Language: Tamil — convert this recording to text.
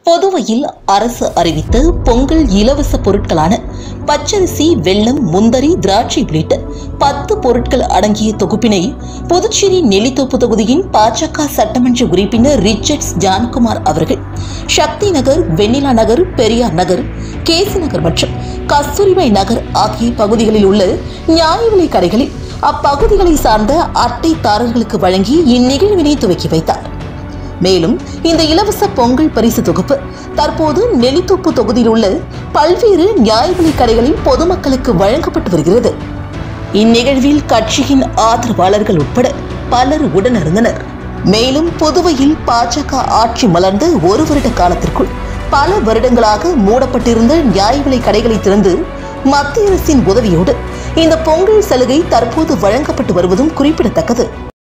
புதுவையில் அரசு அறிவித்த பொங்கல் இலவச பொருட்களான பச்சரிசி வெல்லம் முந்தரி திராட்சை உள்ளிட்ட பத்து பொருட்கள் அடங்கிய தொகுப்பினை புதுச்சேரி நெல்லித்தோப்பு தொகுதியின் பாஜக சட்டமன்ற உறுப்பினர் ரிச்சர்ட்ஸ் ஜான்குமார் அவர்கள் சக்தி நகர் வெண்ணிலா நகர் பெரியார் நகர் கேசி நகர் மற்றும் கஸ்தூரிபாய் நகர் ஆகிய பகுதிகளில் உள்ள நியாய விலைக் கடைகளில் அப்பகுதிகளை சார்ந்த அட்டைதாரர்களுக்கு வழங்கி இந்நிகழ்வினை துவக்கி வைத்தார் மேலும் இந்த இலவச பொங்கல் பரிசு தொகுப்பு தற்போது நெல்லித்தோப்பு தொகுதியில் உள்ள பல்வேறு நியாய விலைக் கடைகளில் பொதுமக்களுக்கு வழங்கப்பட்டு வருகிறது இந்நிகழ்வில் கட்சியின் ஆதரவாளர்கள் உட்பட பலர் உடனிருந்தனர் மேலும் புதுவையில் பாஜக ஆட்சி மலர்ந்த ஒரு வருட காலத்திற்குள் பல வருடங்களாக மூடப்பட்டிருந்த நியாய விலைக் கடைகளை திறந்து மத்திய அரசின் உதவியோடு இந்த பொங்கல் சலுகை தற்போது வழங்கப்பட்டு வருவதும் குறிப்பிடத்தக்கது